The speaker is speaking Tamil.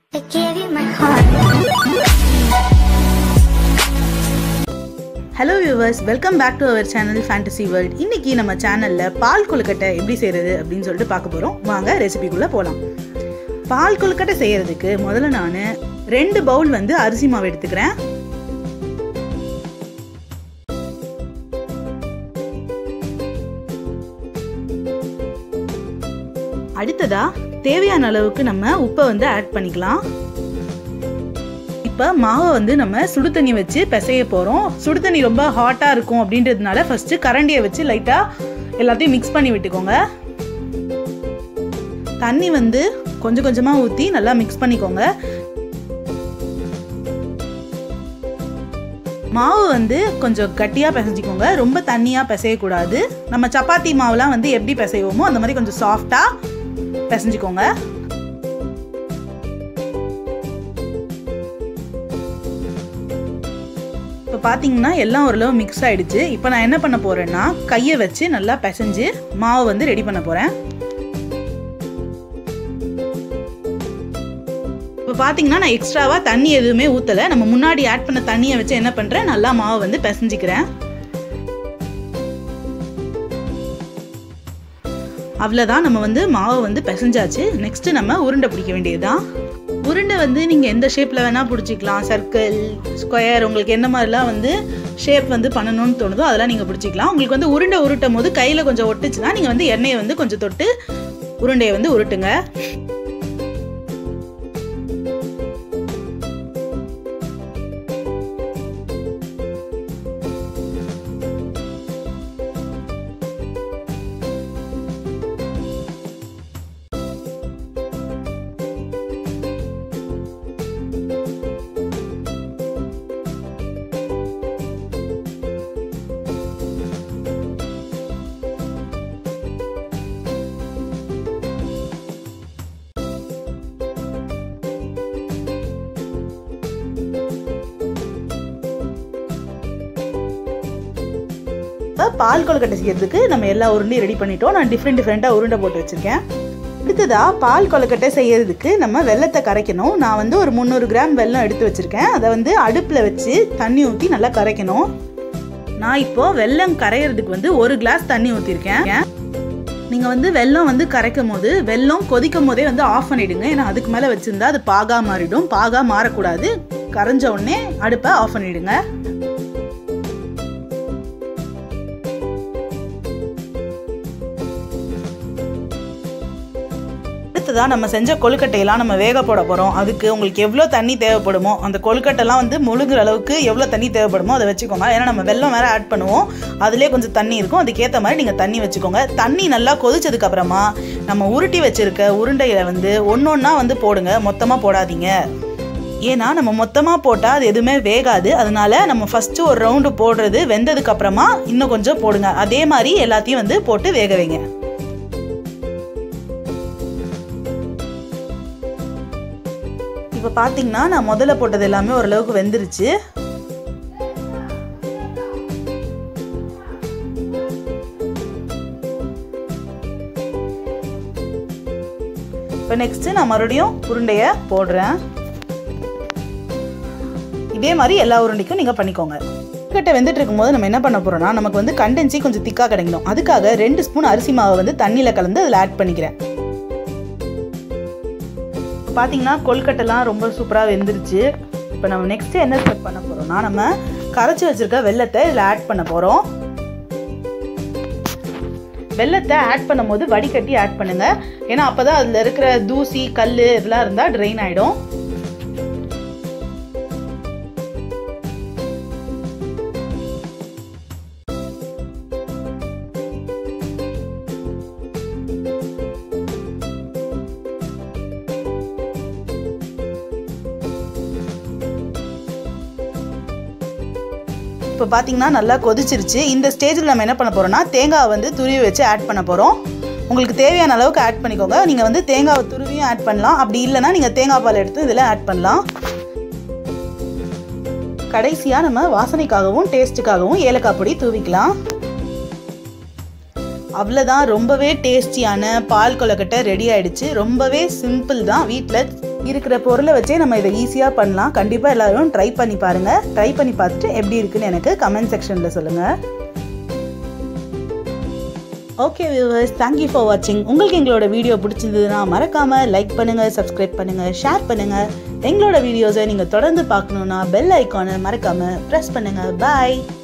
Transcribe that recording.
I gave you my heart. Hello viewers welcome back to our channel fantasy world இன்னைக்கு நம்ம சேனலில் பால் கொழுக்கட்டை எப்படி செய்கிறது அப்படின்னு சொல்லிட்டு பார்க்க போகிறோம் வாங்க ரெசிபிக்குள்ளே போகலாம் பால் கொழுக்கட்டை செய்கிறதுக்கு முதல்ல நான் ரெண்டு பவுல் வந்து அரிசி மாவு எடுத்துக்கிறேன் அடுத்ததா தேவையான அளவுக்கு நம்ம உப்பை வந்து ஆட் பண்ணிக்கலாம் இப்போ மாவை வந்து நம்ம சுடு தண்ணி வச்சு பிசைய போகிறோம் சுடு தண்ணி ரொம்ப ஹாட்டாக இருக்கும் அப்படின்றதுனால ஃபஸ்ட்டு கரண்டியை வச்சு லைட்டாக எல்லாத்தையும் மிக்ஸ் பண்ணி விட்டுக்கோங்க தண்ணி வந்து கொஞ்சம் கொஞ்சமாக ஊற்றி நல்லா மிக்ஸ் பண்ணிக்கோங்க மாவு வந்து கொஞ்சம் கட்டியாக பிசைஞ்சிக்கோங்க ரொம்ப தண்ணியாக பிசையக்கூடாது நம்ம சப்பாத்தி மாவுலாம் வந்து எப்படி பிசைவோமோ அந்த மாதிரி கொஞ்சம் சாஃப்டாக பிசைஞ்சிக்கோங்க இப்போ பார்த்தீங்கன்னா எல்லாம் ஓரளவு மிக்ஸ் ஆகிடுச்சு இப்போ நான் என்ன பண்ண போகிறேன்னா கையை வச்சு நல்லா பிசைஞ்சு மாவு வந்து ரெடி பண்ண போகிறேன் இப்போ பார்த்தீங்கன்னா நான் எக்ஸ்ட்ராவாக தண்ணி எதுவுமே ஊற்றலை நம்ம முன்னாடி ஆட் பண்ண தண்ணியை வச்சு என்ன பண்ணுறேன் நல்லா மாவு வந்து பிசைஞ்சிக்கிறேன் அவ்வளோதான் நம்ம வந்து மாவை வந்து பிசைஞ்சாச்சு நெக்ஸ்ட்டு நம்ம உருண்டை பிடிக்க வேண்டியதுதான் உருண்டை வந்து நீங்கள் எந்த ஷேப்பில் வேணால் பிடிச்சிக்கலாம் சர்க்கிள் ஸ்கொயர் உங்களுக்கு என்ன மாதிரிலாம் வந்து ஷேப் வந்து பண்ணணும்னு தோணுதோ அதெல்லாம் நீங்கள் பிடிச்சிக்கலாம் உங்களுக்கு வந்து உருண்டை உருட்டும் போது கையில் கொஞ்சம் ஒட்டுச்சுன்னா நீங்கள் வந்து எண்ணெயை வந்து கொஞ்சம் தொட்டு உருண்டையை வந்து உருட்டுங்க இப்போ பால் கொழுக்கட்டை செய்யறதுக்கு நம்ம எல்லா உருண்டையும் ரெடி பண்ணிட்டோம் நான் டிஃப்ரெண்ட் டிஃப்ரெண்ட்டாக உருண்டை போட்டு வச்சுருக்கேன் அடுத்ததா பால் கொழுக்கட்டை செய்யறதுக்கு நம்ம வெள்ளத்தை கரைக்கணும் நான் வந்து ஒரு முந்நூறு கிராம் வெல்லம் எடுத்து வச்சுருக்கேன் அதை வந்து அடுப்பில் வச்சு தண்ணி ஊற்றி நல்லா கரைக்கணும் நான் இப்போது வெல்லம் கரையிறதுக்கு வந்து ஒரு கிளாஸ் தண்ணி ஊற்றிருக்கேன் நீங்கள் வந்து வெல்லம் வந்து கரைக்கும் போது வெல்லம் கொதிக்கும் போதே வந்து ஆஃப் பண்ணிடுங்க ஏன்னா அதுக்கு மேலே வச்சுருந்தா அது பாகா மாறிடும் பாகா மாறக்கூடாது கரைஞ்ச உடனே அடுப்பை ஆஃப் பண்ணிடுங்க அடுத்ததாக நம்ம செஞ்ச கொழுக்கட்டையெல்லாம் நம்ம வேக போட போகிறோம் அதுக்கு உங்களுக்கு எவ்வளோ தண்ணி தேவைப்படுமோ அந்த கொழுக்கட்டைலாம் வந்து முழுகிற அளவுக்கு எவ்வளோ தண்ணி தேவைப்படுமோ அதை வச்சுக்கோங்க ஏன்னா நம்ம வெள்ளம் வேறு ஆட் பண்ணுவோம் அதிலே கொஞ்சம் தண்ணி இருக்கும் அதுக்கேற்ற மாதிரி நீங்கள் தண்ணி வச்சுக்கோங்க தண்ணி நல்லா கொதிச்சதுக்கப்புறமா நம்ம உருட்டி வச்சுருக்க உருண்டையில் வந்து ஒன்று ஒன்றா வந்து போடுங்க மொத்தமாக போடாதீங்க ஏன்னா நம்ம மொத்தமாக போட்டால் அது எதுவுமே வேகாது அதனால நம்ம ஃபஸ்ட்டு ஒரு ரவுண்டு போடுறது வெந்ததுக்கப்புறமா இன்னும் கொஞ்சம் போடுங்க அதே மாதிரி எல்லாத்தையும் வந்து போட்டு வேக வைங்க இப்போ பார்த்தீங்கன்னா நான் முதல்ல போட்டது எல்லாமே ஓரளவுக்கு வெந்துருச்சு இப்போ நெக்ஸ்ட்டு நான் மறுபடியும் உருண்டையை போடுறேன் இதே மாதிரி எல்லா உருண்டைக்கும் நீங்கள் பண்ணிக்கோங்க கொழுக்கட்டை வெந்துட்டு இருக்கும்போது நம்ம என்ன பண்ண போகிறோம்னா நமக்கு வந்து கண்டென்சி கொஞ்சம் திக்காக கிடைக்கணும் அதுக்காக ரெண்டு ஸ்பூன் அரிசி மாவை வந்து தண்ணியில் கலந்து அதில் ஆட் பண்ணிக்கிறேன் பார்த்தீங்கன்னா கொல்கட்டைலாம் ரொம்ப சூப்பராக வெந்துருச்சு இப்போ நம்ம நெக்ஸ்ட்டு என்ன ஸ்டெப் பண்ண போகிறோம்னா நம்ம கரைச்சி வச்சுருக்க வெள்ளத்தை இதில் ஆட் பண்ண போகிறோம் வெள்ளத்தை ஆட் பண்ணும்போது வடிகட்டி ஆட் பண்ணுங்கள் ஏன்னா அப்போ தான் அதில் இருக்கிற தூசி கல் இதெல்லாம் இருந்தால் ட்ரெயின் ஆகிடும் இப்போ பார்த்தீங்கன்னா நல்லா கொதிச்சிருச்சு இந்த ஸ்டேஜில் நம்ம என்ன பண்ண போகிறோம்னா தேங்காவை வந்து துருவி வச்சு ஆட் பண்ண போகிறோம் உங்களுக்கு தேவையான அளவுக்கு ஆட் பண்ணிக்கோங்க நீங்கள் வந்து தேங்காவை துருவியும் ஆட் பண்ணலாம் அப்படி இல்லைன்னா நீங்கள் தேங்காய் பால் எடுத்து இதில் ஆட் பண்ணலாம் கடைசியாக நம்ம வாசனைக்காகவும் டேஸ்ட்டுக்காகவும் ஏலக்காய் பொடி தூவிக்கலாம் அவ்வளோதான் ரொம்பவே டேஸ்டியான பால் கொழுக்கட்டை ரெடி ஆயிடுச்சு ரொம்பவே சிம்பிள் தான் வீட்டில் இருக்கிற பொருளை வச்சே நம்ம இதை ஈஸியாக பண்ணலாம் கண்டிப்பாக எல்லாரும் ட்ரை பண்ணி பாருங்கள் ட்ரை பண்ணி பார்த்துட்டு எப்படி இருக்குன்னு எனக்கு கமெண்ட் செக்ஷனில் சொல்லுங்கள் ஓகே வியூவர்ஸ் தேங்க்யூ ஃபார் வாட்சிங் உங்களுக்கு எங்களோட வீடியோ பிடிச்சிருந்ததுன்னா மறக்காமல் லைக் பண்ணுங்கள் சப்ஸ்கிரைப் பண்ணுங்கள் ஷேர் பண்ணுங்கள் எங்களோட வீடியோஸை நீங்கள் தொடர்ந்து பார்க்கணுன்னா பெல் ஐக்கானை மறக்காமல் ப்ரெஸ் பண்ணுங்கள் பாய்